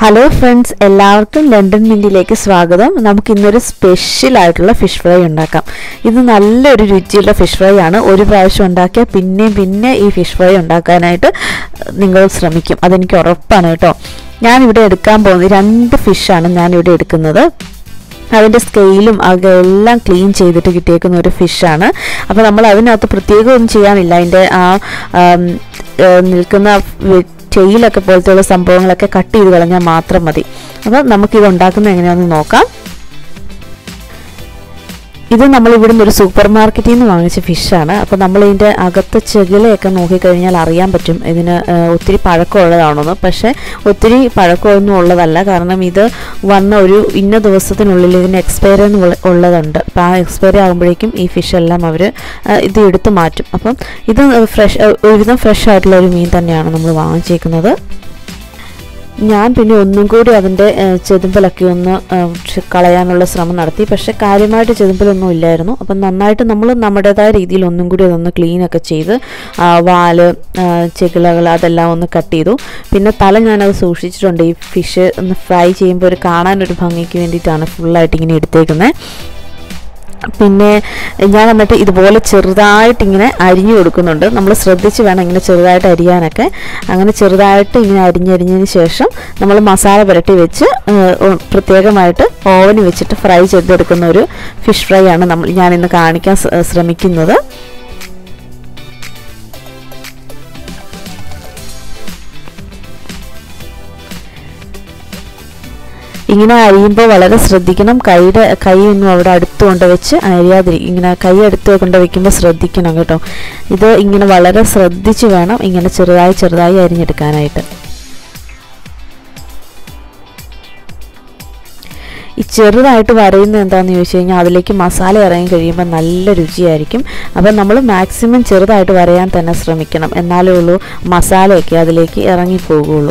hello friends എല്ലാവർക്കും London മിൻറ്റിലേക്ക് സ്വാഗതം നമുക്ക് ഇന്നൊരു സ്പെഷ്യൽ ആയിട്ടുള്ള ഫിഷ് ഫ്രൈ ഉണ്ടാക്കാം ഇത് നല്ലൊരു രുചിയുള്ള ഫിഷ് ഫ്രൈ ആണ് ഒരു പ്രാവശ്യം ഉണ്ടാക്കിയാൽ പിന്നെയും പിന്നെ ഈ ഫിഷ് ഫ്രൈ ഉണ്ടാക്കാനായിട്ട് നിങ്ങൾ ശ്രമിക്കും അതെനിക്ക് ഉറപ്പാണ് കേട്ടോ ഞാനിവിടെ എടുക്കാൻ പോകുന്നത് രണ്ട് ഫിഷാണ് ഞാനിവിടെ എടുക്കുന്നത് അതിൻ്റെ സ്കെയിലും അകം എല്ലാം ക്ലീൻ ചെയ്തിട്ട് കിട്ടിയേക്കുന്ന ഒരു ഫിഷാണ് അപ്പോൾ നമ്മൾ അതിനകത്ത് പ്രത്യേകം ഒന്നും ചെയ്യാനില്ല അതിൻ്റെ ആ ആം, ഏ, നിൽക്കുന്ന വെ- ടെയിലൊക്കെ പോലത്തെയുള്ള സംഭവങ്ങളൊക്കെ കട്ട് ചെയ്ത് കളഞ്ഞാൽ മാത്രം മതി അപ്പോൾ നമുക്കിത് ഉണ്ടാക്കുന്നത് എങ്ങനെയാണെന്ന് നോക്കാം ഇത് നമ്മൾ ഇവിടുന്ന് ഒരു സൂപ്പർ മാർക്കറ്റിൽ നിന്ന് വാങ്ങിച്ച ഫിഷാണ് അപ്പോൾ നമ്മൾ ഇതിൻ്റെ അകത്തെ ചെകിളയൊക്കെ നോക്കിക്കഴിഞ്ഞാൽ അറിയാൻ പറ്റും ഇതിന് ആ, ഒത്തിരി പഴക്കമുള്ളതാണെന്ന് പക്ഷേ ഒത്തിരി പഴക്കമൊന്നും ഉള്ളതല്ല കാരണം ഇത് വന്ന ഒരു ഇന്ന ദിവസത്തിനുള്ളിൽ ഇതിന് എക്സ്പയറി ഉള്ളതുണ്ട് അപ്പോൾ ആ എക്സ്പയറി ആകുമ്പോഴേക്കും ഈ ഫിഷ് എല്ലാം അവർ ഇത് എടുത്തു മാറ്റും അപ്പം ഇത് ഫ്രഷ് ഒരുവിധം ഫ്രഷ് ആയിട്ടുള്ള ഒരു മീൻ തന്നെയാണ് നമ്മൾ വാങ്ങിച്ചേക്കുന്നത് ഞാൻ പിന്നെ ഒന്നും കൂടി അതിൻ്റെ ഏഹ്, ചെതുമ്പലൊക്കെ ഒന്ന് ഏഹ്, ക്ഷ- കളയാനുള്ള ശ്രമം നടത്തി പക്ഷെ കാര്യമായിട്ട് ചെതുമ്പലൊന്നും ഇല്ലായിരുന്നു അപ്പം നന്നായിട്ട് നമ്മൾ നമ്മുടേതായ രീതിയിൽ ഒന്നും കൂടി അതൊന്ന് ക്ലീനൊക്കെ ചെയ്ത് ആ, വാല് ആ, ചെകിളകൾ അതെല്ലാം ഒന്ന് കട്ട് ചെയ്തു പിന്നെ തല ഞാനത് സൂക്ഷിച്ചിട്ടുണ്ട് ഈ ഫിഷ് ഒന്ന് ഫ്രൈ ചെയ്യുമ്പോൾ ഒരു കാണാനൊരു ഭംഗിക്ക് വേണ്ടിയിട്ടാണ് ഫുള്ളായിട്ട് ഇങ്ങനെ എടുത്തേക്കുന്നത് പിന്നെ ഞാൻ എന്നിട്ട് ഇതുപോലെ ചെറുതായിട്ട് ഇങ്ങനെ അരിഞ്ഞു കൊടുക്കുന്നുണ്ട് നമ്മൾ ശ്രദ്ധിച്ച് വേണം ഇങ്ങനെ ചെറുതായിട്ട് അരിയാനൊക്കെ അങ്ങനെ ചെറുതായിട്ട് ഇങ്ങനെ അരിഞ്ഞരിഞ്ഞതിന് ശേഷം നമ്മൾ മസാല പുരട്ടി വെച്ച് ഏഹ്, ഉ- പ്രത്യേകമായിട്ട് ഓവന് വെച്ചിട്ട് ഫ്രൈ ചെയ്തെടുക്കുന്ന ഒരു ഫിഷ് ഫ്രൈ ആണ് നമ്മൾ ഞാൻ ഇന്ന് കാണിക്കാൻ ശ്ര- ശ്രമിക്കുന്നത് ഇങ്ങനെ അരിയുമ്പോൾ വളരെ ശ്രദ്ധിക്കണം കൈയുടെ കൈ ഒന്നും അവിടെ അടുത്ത് കൊണ്ട് വെച്ച് അരിയാതിരി ഇങ്ങനെ കൈ അടുത്ത് കൊണ്ട് വെക്കുമ്പോൾ ശ്രദ്ധിക്കണം കേട്ടോ ഇത് ഇങ്ങനെ വളരെ ശ്രദ്ധിച്ച് വേണം ഇങ്ങനെ ചെറുതായി ചെറുതായി അരിഞ്ഞെടുക്കാനായിട്ട് ഈ ചെറുതായിട്ട് വരയുന്നത് എന്താണെന്ന് ചോദിച്ചു കഴിഞ്ഞാൽ അതിലേക്ക് മസാല ഇറങ്ങി കഴിയുമ്പോൾ നല്ല രുചിയായിരിക്കും അപ്പം നമ്മൾ മാക്സിമം ചെറുതായിട്ട് വരയാൻ തന്നെ ശ്രമിക്കണം എന്നാലേ ഉള്ളൂ മസാലയൊക്കെ അതിലേക്ക് ഇറങ്ങി പോകുള്ളൂ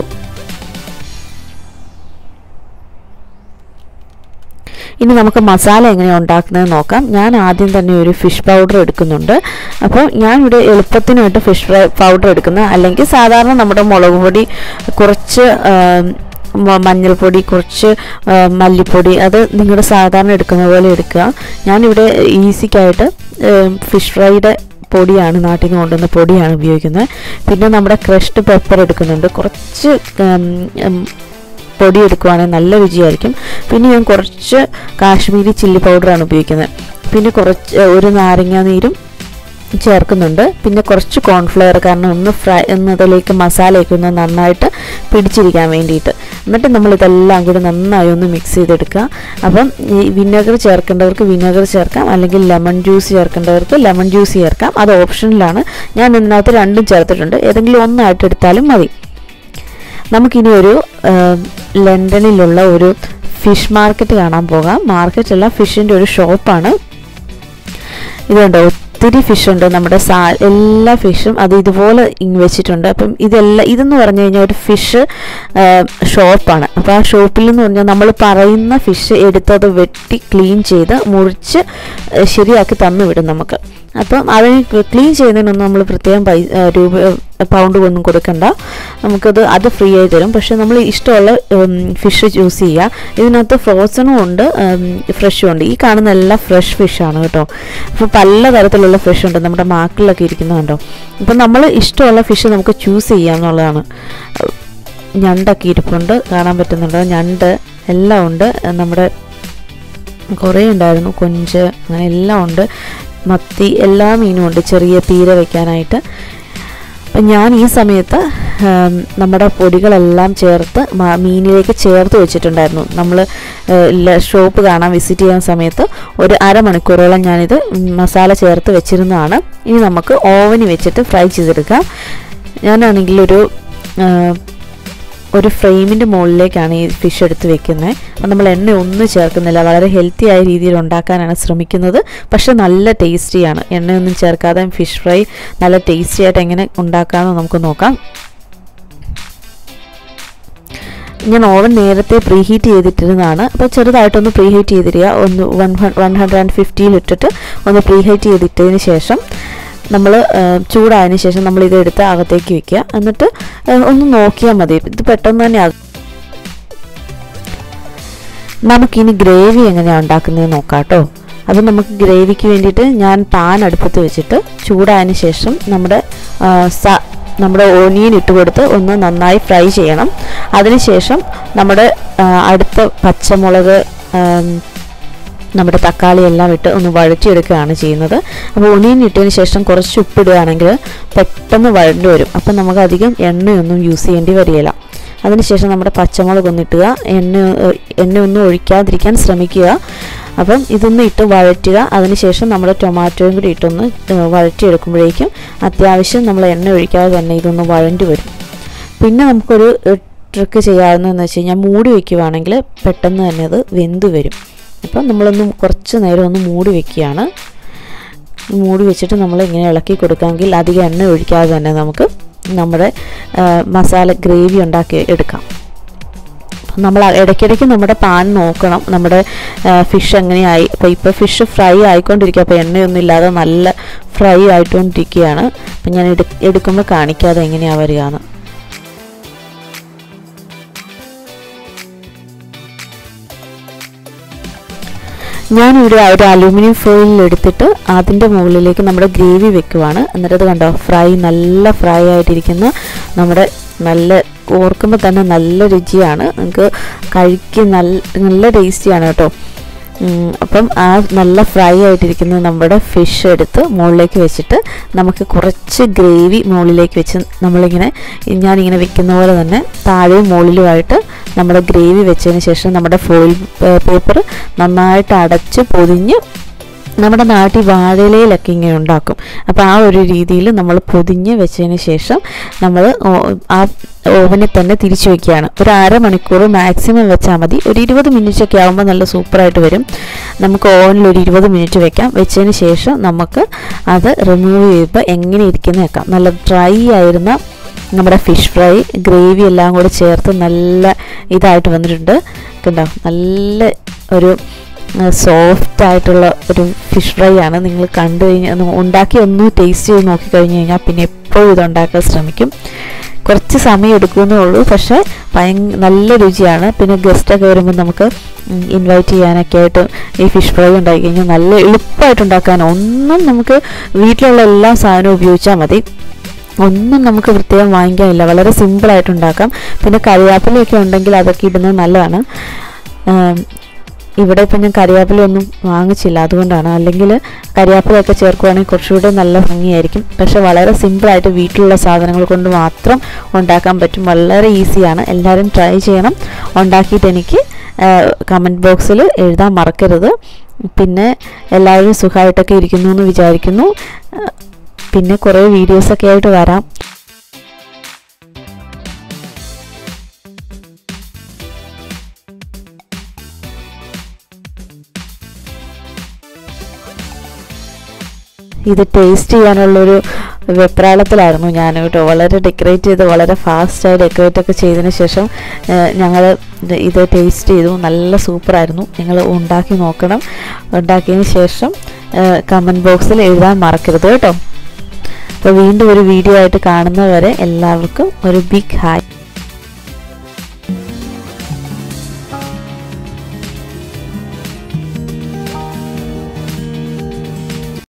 ഇനി നമുക്ക് മസാല എങ്ങനെ ഉണ്ടാക്കുന്നത് നോക്കാം ഞാൻ ആദ്യം തന്നെ ഒരു ഫിഷ് പൗഡർ എടുക്കുന്നുണ്ട് അപ്പോൾ ഞാൻ ഇവിടെ എളുപ്പത്തിനായിട്ട് ഫിഷ് ഫ്രൈ പൗഡർ എടുക്കുന്നത് അല്ലെങ്കിൽ സാധാരണ നമ്മുടെ മുളക് പൊടി കുറച്ച് ആം, മ- മഞ്ഞൾപ്പൊടി കുറച്ച് ആ, മല്ലിപ്പൊടി അത് നിങ്ങളുടെ സാധാരണ എടുക്കുന്ന പോലെ എടുക്കുക ഞാനിവിടെ ഈസിക്കായിട്ട് ഫിഷ് ഫ്രൈയുടെ പൊടിയാണ് നാട്ടിൽ നിന്ന് കൊണ്ടുവന്ന പൊടിയാണ് ഉപയോഗിക്കുന്നത് പിന്നെ നമ്മുടെ ക്രഷ്ഡ് പെപ്പർ എടുക്കുന്നുണ്ട് കുറച്ച് ഉം, ഉം, പൊടി എടുക്കുവാണെങ്കിൽ നല്ല രുചിയായിരിക്കും പിന്നെ ഞാൻ കുറച്ച് കാശ്മീരി ചില്ലി പൗഡറാണ് ഉപയോഗിക്കുന്നത് പിന്നെ കുറച്ച് ഒരു നാരങ്ങ നീരും ചേർക്കുന്നുണ്ട് പിന്നെ കുറച്ച് കോൺഫ്ലവർ കാരണം ഒന്ന് ഫ്രൈ ഒന്ന് അതിലേക്ക് മസാലയൊക്കെ ഒന്ന് നന്നായിട്ട് പിടിച്ചിരിക്കാൻ വേണ്ടിയിട്ട് എന്നിട്ട് നമ്മൾ ഇതെല്ലാം കൂടി നന്നായി ഒന്ന് മിക്സ് ചെയ്തെടുക്കുക അപ്പം ഈ വിനെഗർ ചേർക്കേണ്ടവർക്ക് വിനെഗർ ചേർക്കാം അല്ലെങ്കിൽ ലെമൺ ജ്യൂസ് ചേർക്കേണ്ടവർക്ക് ലെമൺ ജ്യൂസ് ചേർക്കാം അത് ഓപ്ഷനിലാണ് ഞാൻ ഇതിനകത്ത് രണ്ടും ചേർത്തിട്ടുണ്ട് ഏതെങ്കിലും ഒന്നായിട്ട് എടുത്താലും മതി നമുക്കിനി ഒരു ആ, ലണ്ടനിലുള്ള ഒരു ഫിഷ് മാർക്കറ്റ് കാണാൻ പോകാം മാർക്കറ്റ് അല്ല ഫിഷിൻ്റെ ഒരു ഷോപ്പാണ് ഇതുണ്ട് ഒത്തിരി ഫിഷ് ഉണ്ട് നമ്മുടെ സാ എല്ലാ ഫിഷും അത് ഇതുപോലെ ഇങ് വെച്ചിട്ടുണ്ട് അപ്പം ഇതെല്ലാം ഇതെന്ന് പറഞ്ഞു കഴിഞ്ഞാൽ ഒരു ഫിഷ് ഷോപ്പാണ് അപ്പോൾ ആ ഷോപ്പിൽ എന്ന് പറഞ്ഞാൽ നമ്മൾ പറയുന്ന ഫിഷ് എടുത്തത് വെട്ടി ക്ലീൻ ചെയ്ത് മുറിച്ച് ഏഹ്, ശരിയാക്കി തന്നു വിടും നമുക്ക് അപ്പം അതിന് ക്ലീൻ ചെയ്യുന്നതിനൊന്നും നമ്മൾ പ്രത്യേകം പൈ ഏഹ്, രൂപ പൗണ്ട് ഒന്നും കൊടുക്കണ്ട നമുക്കത് അത് ഫ്രീ ആയി തരും പക്ഷെ നമ്മൾ ഇഷ്ടമുള്ള ഫിഷ് ചൂസ് ചെയ്യുക ഇതിനകത്ത് ഫ്രോസണും ഉണ്ട് ഫ്രഷും ഉണ്ട് ഈ കാണുന്ന എല്ലാം ഫ്രഷ് ഫിഷാണ് കേട്ടോ അപ്പോൾ പല തരത്തിലുള്ള ഫിഷ് ഉണ്ട് നമ്മുടെ മാക്കിലൊക്കെ ഇരിക്കുന്നത് കണ്ടോ അപ്പം നമ്മൾ ഇഷ്ടമുള്ള ഫിഷ് നമുക്ക് ചൂസ് ചെയ്യാം എന്നുള്ളതാണ് ഞണ്ടൊക്കെ ഇരിപ്പുണ്ട് കാണാൻ പറ്റുന്നുണ്ടോ ഞണ്ട് എല്ലാം ഉണ്ട് നമ്മുടെ കുറേ ഉണ്ടായിരുന്നു കൊഞ്ച് അങ്ങനെ എല്ലാം ഉണ്ട് മത്തി എല്ലാ മീനും ഉണ്ട് ചെറിയ പീര വെക്കാനായിട്ട് അപ്പം ഞാൻ ഈ സമയത്ത് ആം, നമ്മുടെ പൊടികളെല്ലാം ചേർത്ത് മ- മീനിലേക്ക് ചേർത്ത് വെച്ചിട്ടുണ്ടായിരുന്നു നമ്മൾ ഷോപ്പ് കാണാൻ വിസിറ്റ് ചെയ്യുന്ന സമയത്ത് ഒരു അരമണിക്കൂറോളം ഞാനിത് മസാല ചേർത്ത് വെച്ചിരുന്നതാണ് ഇനി നമുക്ക് ഓവനിൽ വെച്ചിട്ട് ഫ്രൈ ചെയ്തെടുക്കാം ഞാനാണെങ്കിൽ ഒരു ആ, ഒരു ഫ്രെയിമിൻ്റെ മുകളിലേക്കാണ് ഈ ഫിഷ് എടുത്ത് വെക്കുന്നത് അപ്പം നമ്മൾ എണ്ണ ഒന്നും ചേർക്കുന്നില്ല വളരെ ഹെൽത്തി ആയ രീതിയിൽ ഉണ്ടാക്കാനാണ് ശ്രമിക്കുന്നത് പക്ഷെ നല്ല ടേസ്റ്റിയാണ് എണ്ണയൊന്നും ചേർക്കാതെ ഫിഷ് ഫ്രൈ നല്ല ടേസ്റ്റി ആയിട്ട് എങ്ങനെ ഉണ്ടാക്കാമെന്ന് നമുക്ക് നോക്കാം ഞാൻ ഓവൻ നേരത്തെ പ്രീ ഹീറ്റ് ചെയ്തിട്ടിരുന്നതാണ് അപ്പോൾ ചെറുതായിട്ടൊന്ന് പ്രീ ഹീറ്റ് ചെയ്തിരിക്കുക ഒന്ന് വൺ വൺ ഹൺഡ്രഡ് ആൻഡ് ഫിഫ്റ്റിയിൽ ഇട്ടിട്ട് ഒന്ന് പ്രീ ഹീറ്റ് ചെയ്തിട്ടതിന് ശേഷം നമ്മൾ ചൂടായതിന് ശേഷം നമ്മൾ ഇത് എടുത്ത് അകത്തേക്ക് വെക്കുക എന്നിട്ട് ഏഹ്, ഒന്ന് നോക്കിയാൽ മതി ഇത് പെട്ടെന്ന് തന്നെ ആകും നമുക്കിനി ഗ്രേവി എങ്ങനെയാണ് ഉണ്ടാക്കുന്നത് നോക്കാം കേട്ടോ അപ്പം നമുക്ക് ഗ്രേവിക്ക് വേണ്ടിയിട്ട് ഞാൻ പാൻ അടുപ്പത്ത് വെച്ചിട്ട് ചൂടായതിന് ശേഷം നമ്മുടെ ആ, സ നമ്മുടെ ഓണിയൻ ഇട്ട് കൊടുത്ത് ഒന്ന് നന്നായി ഫ്രൈ ചെയ്യണം അതിനുശേഷം നമ്മുടെ ആ, അടുത്ത പച്ചമുളക് ആം, നമ്മുടെ തക്കാളി എല്ലാം ഇട്ട് ഒന്ന് വഴറ്റിയെടുക്കുകയാണ് ചെയ്യുന്നത് അപ്പോൾ ഒണിയൻ ഇട്ടതിന് ശേഷം കുറച്ച് ഉപ്പിടുകയാണെങ്കിൽ പെട്ടെന്ന് വഴണ്ടു വരും അപ്പം നമുക്ക് അധികം എണ്ണയൊന്നും യൂസ് ചെയ്യേണ്ടി വരികയില്ല അതിനുശേഷം നമ്മുടെ പച്ചമുളക് ഒന്ന് ഇട്ടുക എണ്ണ എണ്ണയൊന്നും ഒഴിക്കാതിരിക്കാൻ ശ്രമിക്കുക അപ്പം ഇതൊന്ന് ഇട്ട് വഴറ്റുക അതിനുശേഷം നമ്മുടെ ടൊമാറ്റോയും കൂടി ഇട്ടൊന്ന് ഏഹ്, വഴറ്റിയെടുക്കുമ്പോഴേക്കും അത്യാവശ്യം നമ്മൾ എണ്ണ ഒഴിക്കാതെ തന്നെ ഇതൊന്ന് വഴണ്ടി വരും പിന്നെ നമുക്കൊരു ട്രിക്ക് ചെയ്യാവുന്നതെന്ന് വെച്ച് കഴിഞ്ഞാൽ മൂടി വയ്ക്കുവാണെങ്കിൽ പെട്ടെന്ന് തന്നെ അത് വെന്ത് വരും അപ്പം നമ്മളൊന്ന് കുറച്ച് നേരം ഒന്ന് മൂടി വെക്കുകയാണ് മൂടി വെച്ചിട്ട് നമ്മൾ ഇങ്ങനെ ഇളക്കി കൊടുക്കാമെങ്കിൽ അധികം എണ്ണ ഒഴിക്കാതെ തന്നെ നമുക്ക് നമ്മുടെ ആ, മസാല ഗ്രേവി ഉണ്ടാക്കി എടുക്കാം അപ്പം നമ്മൾ ഇടയ്ക്കിടയ്ക്ക് നമ്മുടെ പാൻ നോക്കണം നമ്മുടെ ഫിഷ് എങ്ങനെയായി അപ്പോൾ ഇപ്പോൾ ഫിഷ് ഫ്രൈ ആയിക്കൊണ്ടിരിക്കുക അപ്പോൾ എണ്ണയൊന്നും ഇല്ലാതെ നല്ല ഫ്രൈ ആയിക്കൊണ്ടിരിക്കുകയാണ് അപ്പം ഞാൻ എടു എടുക്കുമ്പോൾ കാണിക്കാതെ എങ്ങനെയാണ് വരികയെന്ന് ഞാനിവിടെ ഒരു അലൂമിനിയം ഫോയിലിൽ എടുത്തിട്ട് അതിൻ്റെ മുകളിലേക്ക് നമ്മുടെ ഗ്രേവി വെക്കുവാണ് എന്നിട്ട് അത് കണ്ടോ ഫ്രൈ നല്ല ഫ്രൈ ആയിട്ടിരിക്കുന്ന നമ്മുടെ നല്ല ഓർക്കുമ്പോൾ തന്നെ നല്ല രുചിയാണ് നമുക്ക് കഴിക്കാൻ നല്ല നല്ല ടേസ്റ്റിയാണ് കേട്ടോ ഉം, അപ്പം ആ നല്ല ഫ്രൈ ആയിട്ടിരിക്കുന്ന നമ്മുടെ ഫിഷ് എടുത്ത് മുകളിലേക്ക് വെച്ചിട്ട് നമുക്ക് കുറച്ച് ഗ്രേവി മുകളിലേക്ക് വെച്ച് നമ്മളിങ്ങനെ ഞാനിങ്ങനെ വെക്കുന്ന പോലെ തന്നെ താഴെയും മുകളിലുമായിട്ട് നമ്മുടെ ഗ്രേവി വെച്ചതിന് ശേഷം നമ്മുടെ ഫോയിൽ പേപ്പർ നന്നായിട്ട് അടച്ച് പൊതിഞ്ഞ് നമ്മുടെ നാട്ടിൽ വാഴയിലയിലൊക്കെ ഇങ്ങനെ ഉണ്ടാക്കും അപ്പോൾ ആ ഒരു രീതിയിൽ നമ്മൾ പൊതിഞ്ഞ് വെച്ചതിന് ശേഷം നമ്മൾ ആ ഓവനിൽ തന്നെ തിരിച്ചു വെക്കുകയാണ് ഒരു അരമണിക്കൂർ മാക്സിമം വെച്ചാൽ മതി ഒരു ഇരുപത് മിനിറ്റ് ഒക്കെ ആകുമ്പോൾ നല്ല സൂപ്പറായിട്ട് വരും നമുക്ക് ഓവനിൽ ഒരു ഇരുപത് മിനിറ്റ് വെക്കാം വെച്ചതിന് ശേഷം നമുക്ക് അത് റിമൂവ് ചെയ്യുമ്പോൾ എങ്ങനെ ഇരിക്കുന്ന വെക്കാം നല്ല ഡ്രൈ ആയിരുന്ന നമ്മുടെ ഫിഷ് ഫ്രൈ ഗ്രേവി എല്ലാം കൂടെ ചേർത്ത് നല്ല ഇതായിട്ട് വന്നിട്ടുണ്ട് കണ്ടോ നല്ല ഒരു സോഫ്റ്റ് ആയിട്ടുള്ള ഒരു ഫിഷ് ഫ്രൈ ആണ് നിങ്ങൾ കണ്ടു കഴിഞ്ഞാൽ ഉണ്ടാക്കി ഒന്ന് ടേസ്റ്റ് ചെയ്ത് നോക്കിക്കഴിഞ്ഞ് കഴിഞ്ഞാൽ പിന്നെ എപ്പോഴും ഇത് ഉണ്ടാക്കാൻ ശ്രമിക്കും കുറച്ച് സമയം എടുക്കുന്നേ ഉള്ളൂ പക്ഷേ ഭയ നല്ല രുചിയാണ് പിന്നെ ഗസ്റ്റൊക്കെ വരുമ്പോൾ നമുക്ക് ഇൻവൈറ്റ് ചെയ്യാനൊക്കെ ആയിട്ട് ഈ ഫിഷ് ഫ്രൈ ഉണ്ടാക്കി കഴിഞ്ഞാൽ നല്ല എളുപ്പമായിട്ട് ഉണ്ടാക്കാൻ ഒന്നും നമുക്ക് വീട്ടിലുള്ള എല്ലാ സാധനവും ഉപയോഗിച്ചാൽ മതി ഒന്നും നമുക്ക് പ്രത്യേകം വാങ്ങിക്കാനില്ല വളരെ സിമ്പിളായിട്ട് ഉണ്ടാക്കാം പിന്നെ കറിവേപ്പിലയൊക്കെ ഉണ്ടെങ്കിൽ അതൊക്കെ ഇടുന്നത് നല്ലതാണ് ആം, ഇവിടെ ഇപ്പം ഞാൻ കറിവേപ്പിലയൊന്നും വാങ്ങിച്ചില്ല അതുകൊണ്ടാണ് അല്ലെങ്കിൽ കറിവേപ്പിലയൊക്കെ ചേർക്കുവാണെങ്കിൽ കുറച്ചുകൂടെ നല്ല ഭംഗിയായിരിക്കും പക്ഷെ വളരെ സിമ്പിളായിട്ട് വീട്ടിലുള്ള സാധനങ്ങൾ കൊണ്ട് മാത്രം ഉണ്ടാക്കാൻ പറ്റും വളരെ ഈസിയാണ് എല്ലാവരും ട്രൈ ചെയ്യണം ഉണ്ടാക്കിയിട്ട് എനിക്ക് കമൻറ്റ് ബോക്സിൽ എഴുതാൻ മറക്കരുത് പിന്നെ എല്ലാവരും സുഖമായിട്ടൊക്കെ ഇരിക്കുന്നു എന്ന് വിചാരിക്കുന്നു ആ, പിന്നെ കുറേ വീഡിയോസൊക്കെ ആയിട്ട് വരാം ഇത് ടേസ്റ്റ് ചെയ്യാനുള്ളൊരു വെപ്രാളത്തിലായിരുന്നു ഞാൻ കേട്ടോ വളരെ ഡെക്കറേറ്റ് ചെയ്ത് വളരെ ഫാസ്റ്റായി ഡെക്കറേറ്റ് ഒക്കെ ചെയ്തതിന് ശേഷം ഞങ്ങൾ ഇത് ടേസ്റ്റ് ചെയ്തു നല്ല സൂപ്പറായിരുന്നു നിങ്ങൾ ഉണ്ടാക്കി നോക്കണം ഉണ്ടാക്കിയതിന് ശേഷം കമൻറ്റ് ബോക്സിൽ എഴുതാൻ മറക്കരുത് കേട്ടോ അപ്പോൾ വീണ്ടും ഒരു വീഡിയോ ആയിട്ട് കാണുന്നവരെ എല്ലാവർക്കും ഒരു ബിഗ് ഹായ്